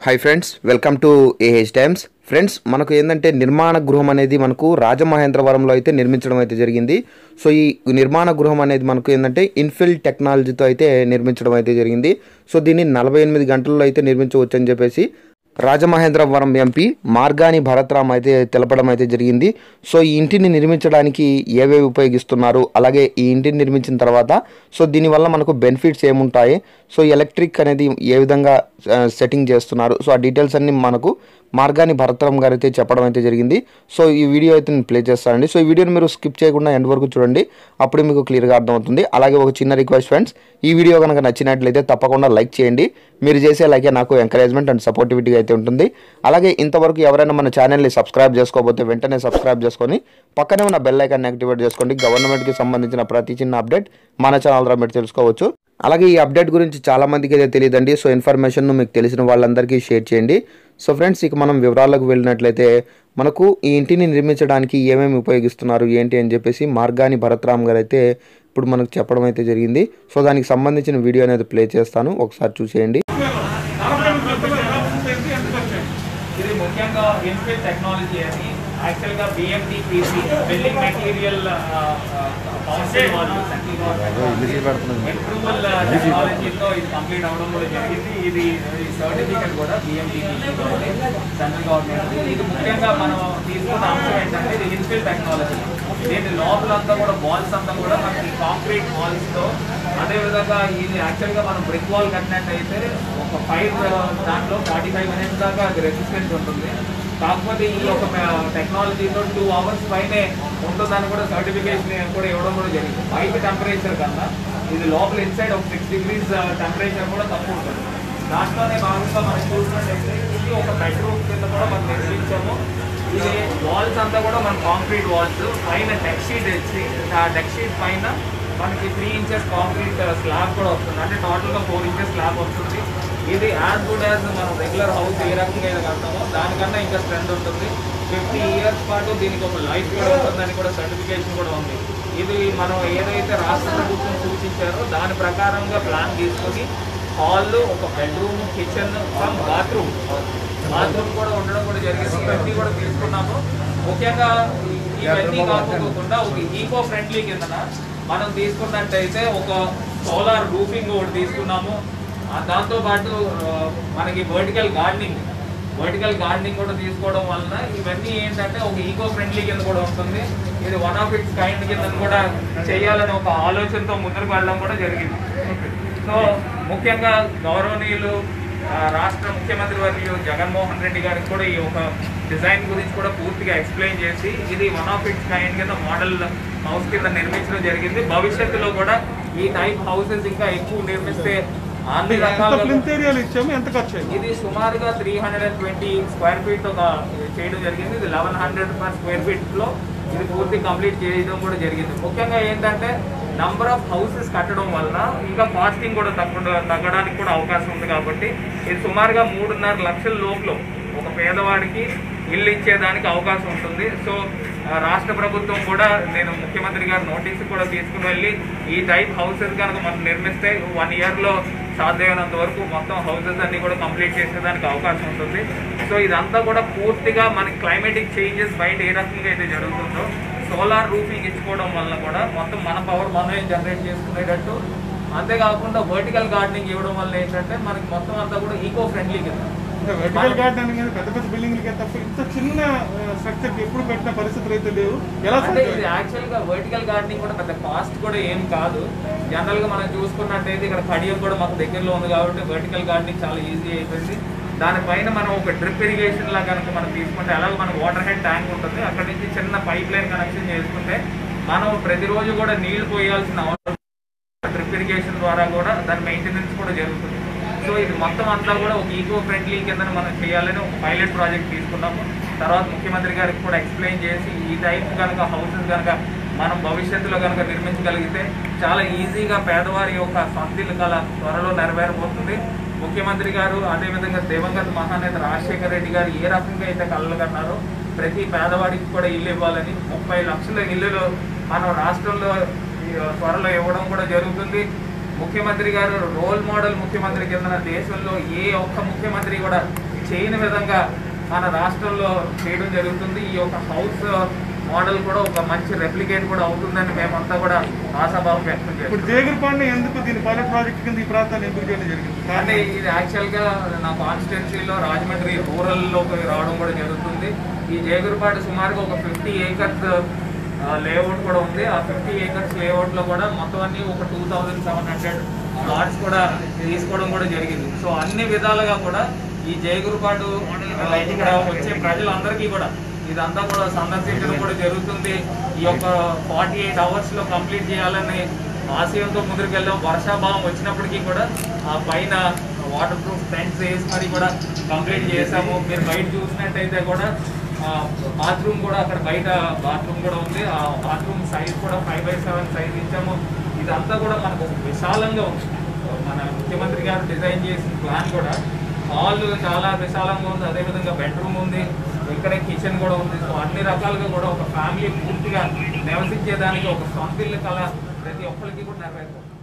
Hi friends welcome to AH times friends మనకు ఏంటంటే నిర్మాణ గృహం అనేది మనకు రాజమహేంద్రవరంలో అయితే నిర్మించడం అయితే జరిగింది సో ఈ నిర్మాణ గృహం అనేది మనకు ఏంటంటే ఇన్ఫిల్ టెక్నాలజీతో అయితే నిర్మించడం అయితే జరిగింది సో దీన్ని నలభై ఎనిమిది గంటల్లో అయితే నిర్మించవచ్చు అని చెప్పేసి రాజమహేంద్రవరం ఎంపీ మార్గాని భరత్రామ్ అయితే తెలపడం అయితే జరిగింది సో ఈ ఇంటిని నిర్మించడానికి ఏవేవి ఉపయోగిస్తున్నారు అలాగే ఈ ఇంటిని నిర్మించిన తర్వాత సో దీనివల్ల మనకు బెనిఫిట్స్ ఏముంటాయి సో ఎలక్ట్రిక్ అనేది ఏ విధంగా ఆ, సెట్టింగ్ చేస్తున్నారు సో ఆ డీటెయిల్స్ అన్ని మనకు మార్గాని భరత్రామ్ గారు అయితే చెప్పడం అయితే జరిగింది సో ఈ వీడియో అయితే నేను ప్లే చేస్తానండి సో ఈ వీడియోని మీరు స్కిప్ చేయకుండా ఎండ్ వరకు చూడండి అప్పుడు మీకు క్లియర్గా అర్థమవుతుంది అలాగే ఒక చిన్న రిక్వెస్ట్ ఫ్రెండ్స్ ఈ వీడియో కనుక నచ్చినట్లయితే తప్పకుండా లైక్ చేయండి మీరు చేసే లైకే నాకు ఎంకరేజ్మెంట్ అండ్ సపోర్టివిటీ అయితే ఉంటుంది అలాగే ఇంతవరకు ఎవరైనా మన ఛానల్ని సబ్స్క్రైబ్ చేసుకోకపోతే వెంటనే సబ్స్క్రైబ్ చేసుకొని పక్కనే ఉన్న బెల్ ఐకాన్ యాక్టివేట్ చేసుకోండి గవర్నమెంట్కి సంబంధించిన ప్రతి చిన్న అప్డేట్ మన ఛానల్ ద్వారా మీరు తెలుసుకోవచ్చు అలాగే ఈ అప్డేట్ గురించి చాలా మందికి అయితే తెలియదండి సో ఇన్ఫర్మేషన్ మీకు తెలిసిన వాళ్ళందరికీ షేర్ చేయండి సో ఫ్రెండ్స్ ఇక మనం వివరాలకు వెళ్ళినట్లయితే మనకు ఈ ఇంటిని నిర్మించడానికి ఏమేమి ఉపయోగిస్తున్నారు ఏంటి అని చెప్పేసి మార్గాని భరత్రామ్ గారు అయితే ఇప్పుడు మనకు చెప్పడం అయితే జరిగింది సో దానికి సంబంధించిన వీడియో అనేది ప్లే చేస్తాను ఒకసారి చూసేయండి ఇది ముఖ్యంగా ఇన్ఫిల్ టెక్నాలజీ అని యాక్చువల్గా బిఎండిపిసి బిల్డింగ్ మెటీరియల్ కౌన్సిల్ వాళ్ళు అప్రూవల్ టెక్నాలజీతో ఇది కంప్లీట్ అవ్వడం కూడా జరిగింది ఇది ఈ సర్టిఫికేట్ కూడా బిఎండిపిసి సెంట్రల్ గవర్నమెంట్ ఇది ముఖ్యంగా మనం తీసుకున్న అంశం ఏంటంటే ఇది ఇన్ఫిల్ టెక్నాలజీ దీని లోపలంతా కూడా వాల్స్ అంతా కూడా మనకి కాంక్రీట్ వాల్స్తో అదేవిధంగా ఇది యాక్చువల్గా మనం బ్రిక్ వాల్ కట్టినట్టయితే ఒక ఫైవ్ దాంట్లో ఫార్టీ ఫైవ్ మినిట్స్ దాకా అది రెసిస్టెన్స్ ఉంటుంది కాకపోతే ఈ ఒక టెక్నాలజీతో టూ అవర్స్ పైనే ఉంటుందని కూడా సర్టిఫికేషన్ కూడా ఇవ్వడం కూడా జరిగింది బయట టెంపరేచర్ కన్నా ఇది లోపల ఇన్సైడ్ ఒక సిక్స్ డిగ్రీస్ టెంపరేచర్ కూడా తక్కువ ఉంటుంది దాంట్లోనే భాగంగా మనం చూసినట్టయితే ఇది ఒక బెడ్రూమ్ కింద కూడా మనం నిర్మించాము ఇది వాల్స్ అంతా కూడా మన కాంక్రీట్ వాల్స్ పైన డెక్ షీట్ ఇచ్చి ఆ డెక్ షీట్ పైన మనకి త్రీ ఇంచెస్ కాంక్రీట్ స్లాబ్ కూడా వస్తుంది అంటే టోటల్గా ఫోర్ ఇంచెస్ స్లాబ్ వస్తుంది ఇది యాజ్ గుడ్ యాజ్ మనం రెగ్యులర్ హౌస్ ఏ రకంగా అయితే కడతామో దానికన్నా ఇంకా స్ట్రెంత్ ఉంటుంది ఫిఫ్టీ ఇయర్స్ పాటు దీనికి ఒక లైఫ్ కూడా ఉంటుందని కూడా సర్టిఫికేషన్ కూడా ఉంది ఇది మనం ఏదైతే రాష్ట్ర ప్రభుత్వం సూచించారో దాని ప్రకారంగా ప్లాన్ తీసుకొని హాల్ ఒక bedroom kitchen from bathroom bathroom కూడా ఉండడం కూడా జరిగింది ఇవన్నీ కూడా తీసుకున్నాము ముఖ్యంగా ఇవన్నీ కాకపోకుండా ఒక ఈకో ఫ్రెండ్లీ కిందన మనం తీసుకున్నట్టయితే ఒక సోలార్ రూఫింగ్ ఒకటి తీసుకున్నాము ఆ దాంతో పాటు ఆ, మనకి వర్టికల్ గార్డెనింగ్ వర్టికల్ గార్డెనింగ్ కూడా తీసుకోవడం వలన ఇవన్నీ ఏంటంటే ఒక ఈకో ఫ్రెండ్లీ కింద కూడా ఉంటుంది ఇది వన్ ఆఫ్ ఇట్స్ కైండ్ కింద కూడా చేయాలని ఒక ఆలోచనతో ముందుకు వెళ్ళడం కూడా జరిగింది సో ముఖ్యంగా గౌరవనీయులు ఆ, రాష్ట్ర ముఖ్యమంత్రి వర్యులు జగన్మోహన్ రెడ్డి గారికి కూడా ఈ ఒక డిజైన్ గురించి కూడా పూర్తిగా ఎక్స్ప్లెయిన్ చేసి ఇది వన్ ఆఫ్ ఇట్స్ కైండ్ కింద మోడల్ హౌస్ కింద నిర్మించడం జరిగింది భవిష్యత్తులో కూడా ఈ టైప్ హౌసెస్ ఇంకా ఎక్కువ నిర్మిస్తే అన్ని ఎంత రకాలుగా ప్లింత్ ఏరియాలు ఇచ్చాము ఎంత ఖర్చు అయింది ఇది సుమారుగా three hundred and twenty square feet ఒక చేయడం జరిగింది ఇది eleven hundred per square feet లో ఇది పూర్తి కంప్లీట్ చేయడం కూడా జరిగింది ముఖ్యంగా ఏంటంటే నంబర్ ఆఫ్ హౌసెస్ కట్టడం వలన ఇంకా కాస్టింగ్ కూడా తగ్గ తగ్గడానికి కూడా అవకాశం ఉంది కాబట్టి ఇది సుమారుగా మూడున్నర లక్షల లోపల ఒక పేదవాడికి ఇల్లు ఇచ్చేదానికి అవకాశం ఉంటుంది సో ఆ, రాష్ట్ర ప్రభుత్వం కూడా నేను ముఖ్యమంత్రి గారు నోటీస్ కూడా తీసుకుని వెళ్ళి ఈ టైప్ హౌసెస్ కనుక మనం నిర్మిస్తే వన్ ఇయర్లో సాధ్యమైనంత వరకు మొత్తం హౌసెస్ అన్ని కూడా కంప్లీట్ చేసేదానికి అవకాశం ఉంటుంది సో ఇదంతా కూడా పూర్తిగా మనకి క్లైమేటిక్ చేంజెస్ బయట ఏ రకంగా అయితే జరుగుతుందో సోలార్ రూఫింగ్ ఇచ్చుకోవడం వల్ల కూడా మొత్తం మన పవర్ మనమే జనరేట్ చేసుకునేటట్టు అంతేకాకుండా వర్టికల్ గార్డెనింగ్ ఇవ్వడం వల్ల ఏంటంటే మనకి మొత్తం అంతా కూడా ఈకో ఫ్రెండ్లీ కింద వెర్టికల్ గార్డెన్ అనేది పెద్ద పెద్ద బిల్డింగ్లకే తప్ప ఇంత చిన్న స్ట్రక్చర్ ఎప్పుడు పెట్టిన పరిస్థితులు అయితే లేవు ఎలా అంటే సాధ్యం? ఇది యాక్చువల్ గా వర్టికల్ గార్డెనింగ్ కూడా పెద్ద కాస్ట్ కూడా ఏం కాదు జనరల్ గా మనం చూసుకున్నట్టయితే ఇక్కడ కడియం కూడా మాకు దగ్గరలో ఉంది కాబట్టి వర్టికల్ గార్డెనింగ్ చాలా ఈజీ అయిపోయింది దానిపైన మనం ఒక డ్రిప్ ఇరిగేషన్ లా కనుక మనం తీసుకుంటే అలాగే మనకు వాటర్ హెడ్ ట్యాంక్ ఉంటుంది అక్కడ నుంచి చిన్న పైప్ లైన్ కనెక్షన్ చేసుకుంటే మనం ప్రతిరోజు కూడా నీళ్లు పోయాల్సిన అవసరం డ్రిప్ ఇరిగేషన్ ద్వారా కూడా దాని మెయింటెనెన్స్ కూడా జరుగుతుంది సో ఇది మొత్తం అంతా కూడా ఒక ఈకో ఫ్రెండ్లీ కింద మనం చేయాలని ఒక పైలట్ ప్రాజెక్ట్ తీసుకున్నాము తర్వాత ముఖ్యమంత్రి గారికి కూడా ఎక్స్ప్లెయిన్ చేసి ఈ టైప్ కనుక హౌసెస్ కనుక మనం భవిష్యత్తులో కనుక నిర్మించగలిగితే చాలా ఈజీగా పేదవారి యొక్క సొంతిల్లు కళ త్వరలో నెరవేరబోతుంది ముఖ్యమంత్రి గారు అదేవిధంగా దివంగత మహానేత రాజశేఖర రెడ్డి గారు ఏ రకంగా అయితే కలలు కన్నారో ప్రతి పేదవాడికి కూడా ఇల్లు ఇవ్వాలని ముప్పై లక్షల ఇల్లులు మనం రాష్ట్రంలో ఈ త్వరలో ఇవ్వడం కూడా జరుగుతుంది ముఖ్యమంత్రి గారు రోల్ మోడల్ ముఖ్యమంత్రి కింద దేశంలో ఏ ఒక్క ముఖ్యమంత్రి కూడా చేయని విధంగా మన రాష్ట్రంలో చేయడం జరుగుతుంది ఈ యొక్క హౌస్ మోడల్ కూడా ఒక మంచి రెప్లికేట్ కూడా అవుతుందని మేమంతా కూడా ఆశాభావం వ్యక్తం చేస్తాం ఇప్పుడు జేగురుపాడుని ఎందుకు దీని పైలట్ ప్రాజెక్ట్ కింద ఈ ప్రాంతాన్ని ఎంపిక చేయడం జరిగింది అంటే కారణం ఇది యాక్చువల్గా నా కాన్స్టిట్యున్సీలో రాజమండ్రి రూరల్లోకి రావడం కూడా జరుగుతుంది ఈ జయగురుపాటి సుమారుగా ఒక ఫిఫ్టీ ఏకర్స్ లేఅవుట్ కూడా ఉంది ఆ ఫిఫ్టీ ఏకర్స్ లేఅవుట్లో కూడా మొత్తం అన్ని ఒక two thousand seven hundred plots కూడా తీసుకోవడం కూడా జరిగింది సో అన్ని విధాలుగా కూడా ఈ జయగురుపాటు ఆ, ఇక్కడ వచ్చే ప్రజలందరికీ కూడా ఇదంతా కూడా సందర్శించడం కూడా జరుగుతుంది ఈ యొక్క ఫార్టీ ఎయిట్ అవర్స్లో కంప్లీట్ చేయాలని ఆశయంతో ముందుకు వెళ్ళాం వర్షాభావం వచ్చినప్పటికీ కూడా ఆ పైన వాటర్ ప్రూఫ్ టెంట్స్ వేసి మరి కూడా కంప్లీట్ చేసాము మీరు బయట చూసినట్టయితే కూడా బాత్రూమ్ కూడా అక్కడ బయట బాత్రూమ్ కూడా ఉంది ఆ బాత్రూమ్ సైజ్ కూడా ఫైవ్ బై సెవెన్ సైజ్ ఇచ్చాము ఇదంతా కూడా మనకు విశాలంగా ఉంది మన ముఖ్యమంత్రి గారు డిజైన్ చేసిన ప్లాన్ కూడా హాల్ చాలా విశాలంగా ఉంది అదేవిధంగా బెడ్రూమ్ ఉంది ఇక్కడే కిచెన్ కూడా ఉంది సో అన్ని రకాలుగా కూడా ఒక ఫ్యామిలీ పూర్తిగా నివసించేదానికి ఒక సొంత ఇల్లు కళ ప్రతి ఒక్కరికి కూడా నెరవేరుతుంది